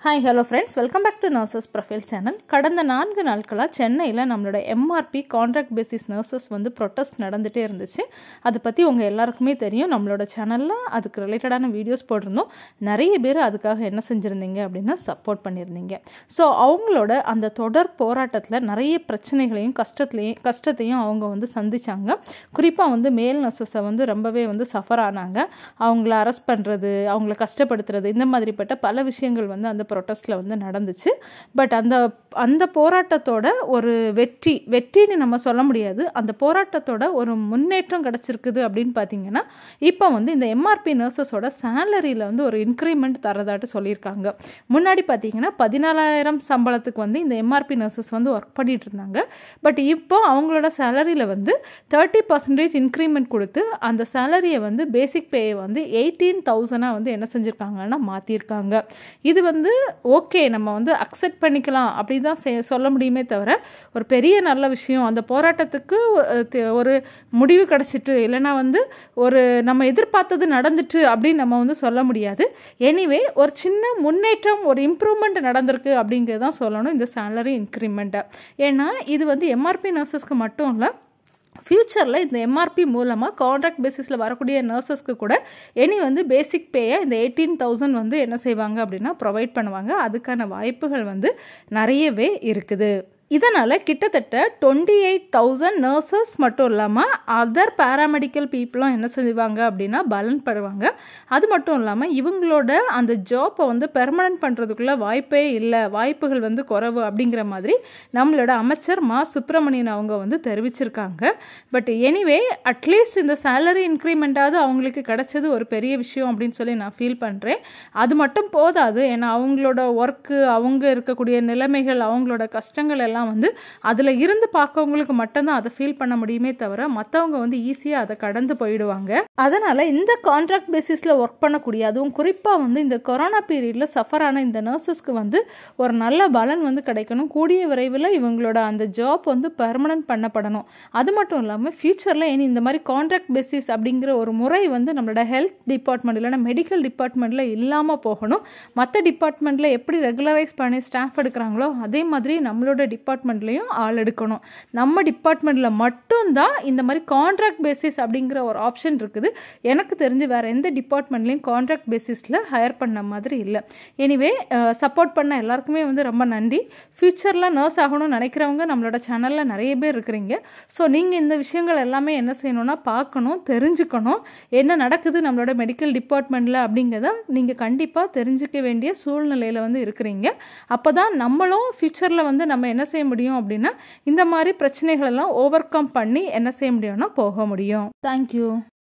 hi hello friends welcome back to nurses profile channel கடந்த நான்கு நாட்களாக சென்னையில் நம்மளோட எம்ஆர்பி கான்ட்ராக்ட் பேசிஸ் நர்சஸ் வந்து ப்ரொட்டஸ்ட் நடந்துகிட்டே இருந்துச்சு அதை பற்றி உங்கள் எல்லாருக்குமே தெரியும் நம்மளோட சேனலில் அதுக்கு ரிலேட்டடான வீடியோஸ் போட்டிருந்தோம் நிறைய பேர் அதுக்காக என்ன செஞ்சுருந்தீங்க அப்படின்னா சப்போர்ட் பண்ணியிருந்தீங்க ஸோ அவங்களோட அந்த தொடர் போராட்டத்தில் நிறைய பிரச்சனைகளையும் கஷ்டத்துலையும் கஷ்டத்தையும் அவங்க வந்து சந்திச்சாங்க குறிப்பாக வந்து மேல் நர்சஸை வந்து ரொம்பவே வந்து சஃபர் ஆனாங்க அவங்கள அரெஸ்ட் பண்ணுறது அவங்கள கஷ்டப்படுத்துறது இந்த மாதிரிப்பட்ட பல விஷயங்கள் வந்து அந்த ப்ரொட்டஸ்ட்டில் வந்து நடந்துச்சு பட் அந்த அந்த போராட்டத்தோட ஒரு வெற்றி வெற்றின்னு நம்ம சொல்ல முடியாது அந்த போராட்டத்தோட ஒரு முன்னேற்றம் கிடச்சிருக்குது அப்படின்னு பார்த்தீங்கன்னா இப்போ வந்து இந்த எம்ஆர்பி நர்சஸோட சேலரியில் வந்து ஒரு இன்க்ரிமெண்ட் தரதாட்டு சொல்லியிருக்காங்க முன்னாடி பார்த்தீங்கன்னா பதினாலாயிரம் சம்பளத்துக்கு வந்து இந்த எம்ஆர்பி நர்சஸ் வந்து ஒர்க் பண்ணிட்டு இருந்தாங்க பட் இப்போ அவங்களோட சேலரியில் வந்து தேர்ட்டி பர்சன்டேஜ் இன்க்ரிமெண்ட் கொடுத்து அந்த சேலரியை வந்து பேசிக் பேயை வந்து எயிட்டீன் தௌசண்டாக வந்து என்ன செஞ்சுருக்காங்கன்னா மாற்றிருக்காங்க இது வந்து ஓகே நம்ம வந்து அக்செப்ட் பண்ணிக்கலாம் அப்படி தான் செ சொல்ல முடியுமே தவிர ஒரு பெரிய நல்ல விஷயம் அந்த போராட்டத்துக்கு ஒ- தெ- ஒரு முடிவு கிடச்சிட்டு இல்லைன்னா வந்து ஒரு நம்ம எதிர்பார்த்தது நடந்துட்டு அப்படின்னு நம்ம வந்து சொல்ல முடியாது எனிவே ஒரு சின்ன முன்னேற்றம் ஒரு இம்ப்ரூவ்மெண்ட் நடந்திருக்கு அப்படிங்கிறது தான் சொல்லணும் இந்த சேலரி இன்க்ரிமெண்ட்டை ஏன்னா இது வந்து எம்ஆர்பி நர்சஸ்க்கு மட்டும் இல்லை ஃப்யூச்சரில் இந்த எம்ஆர்பி மூலமாக கான்ட்ராக்ட் பேசிஸில் வரக்கூடிய நர்சஸ்க்கு கூட எனி வந்து பேசிக் பேயை இந்த எயிட்டீன் தௌசண்ட் வந்து என்ன செய்வாங்க அப்படின்னா ப்ரொவைட் பண்ணுவாங்க அதுக்கான வாய்ப்புகள் வந்து நிறையவே இருக்குது இதனால் கிட்டத்தட்ட டுவெண்ட்டி எயிட் தௌசண்ட் நர்சஸ் மட்டும் இல்லாமல் அதர் பேராமெடிக்கல் பீப்புளும் என்ன செய்வாங்க அப்படின்னா பலன் படுவாங்க அது மட்டும் இல்லாமல் இவங்களோட அந்த ஜாப்பை வந்து பெர்மனன்ட் பண்ணுறதுக்குள்ள வாய்ப்பே இல்லை வாய்ப்புகள் வந்து குறைவு அப்படிங்கிற மாதிரி நம்மளோட அமைச்சர் மா சுப்பிரமணியன் அவங்க வந்து தெரிவிச்சிருக்காங்க பட் எனிவே அட்லீஸ்ட் இந்த சேலரி இன்க்ரிமெண்ட்டாவது அவங்களுக்கு கிடைச்சது ஒரு பெரிய விஷயம் அப்படின்னு சொல்லி நான் ஃபீல் பண்ணுறேன் அது மட்டும் போதாது ஏன்னா அவங்களோட ஒர்க்கு அவங்க இருக்கக்கூடிய நிலைமைகள் அவங்களோட கஷ்டங்கள் எல்லாம் வந்து அதில் இருந்து பார்க்கவங்களுக்கு மட்டும்தான் அதை ஃபீல் பண்ண முடியுமே தவிர மற்றவங்க வந்து ஈஸியாக அதை கடந்து போயிடுவாங்க அதனால் இந்த கான்ட்ராக்ட் பேசிஸில் ஒர்க் பண்ணக்கூடிய அதுவும் குறிப்பாக வந்து இந்த கொரோனா பீரியடில் சஃபர் ஆன இந்த நர்சஸ்க்கு வந்து ஒரு நல்ல பலன் வந்து கிடைக்கணும் கூடிய விரைவில் இவங்களோட அந்த ஜாப் வந்து பெர்மனன்ட் பண்ணப்படணும் அது மட்டும் இல்லாமல் ஃப்யூச்சரில் இனி இந்த மாதிரி கான்ட்ராக்ட் பேசிஸ் அப்படிங்கிற ஒரு முறை வந்து நம்மளோட ஹெல்த் டிபார்ட்மெண்ட் இல்லைன்னா மெடிக்கல் டிபார்ட்மெண்ட்டில் இல்லாமல் போகணும் மற்ற டிபார்ட்மெண்ட்டில் எப்படி ரெகுலரைஸ் பண்ணி ஸ்டாஃப் எடுக்கிறாங்களோ அதே மாதிரி நம்மளோட டிபார்ட்மெண்ட்லேயும் ஆள் எடுக்கணும் நம்ம டிபார்ட்மெண்ட்டில் மட்டும்தான் இந்த மாதிரி கான்ட்ராக்ட் பேசிஸ் அப்படிங்கிற ஒரு ஆப்ஷன் இருக்குது எனக்கு தெரிஞ்சு வேறு எந்த டிபார்ட்மெண்ட்லேயும் கான்ட்ராக்ட் பேசிஸில் ஹையர் பண்ண மாதிரி இல்லை எனிவே சப்போர்ட் பண்ண எல்லாருக்குமே வந்து ரொம்ப நன்றி ஃப்யூச்சரில் நர்ஸ் ஆகணும்னு நினைக்கிறவங்க நம்மளோட சேனலில் நிறைய பேர் இருக்கிறீங்க ஸோ நீங்கள் இந்த விஷயங்கள் எல்லாமே என்ன செய்யணும்னா பார்க்கணும் தெரிஞ்சுக்கணும் என்ன நடக்குது நம்மளோட மெடிக்கல் டிபார்ட்மெண்ட்டில் அப்படிங்கிறத நீங்கள் கண்டிப்பாக தெரிஞ்சுக்க வேண்டிய சூழ்நிலையில் வந்து இருக்கிறீங்க அப்போ தான் நம்மளும் ஃப்யூச்சரில் வந்து நம்ம என்ன செய்ய முடியும் அப்படின்னா இந்த மாதிரி பிரச்சனைகளெல்லாம் ஓவர் கம் பண்ணி என்ன செய்ய முடியும்னா போக முடியும் தேங்க்யூ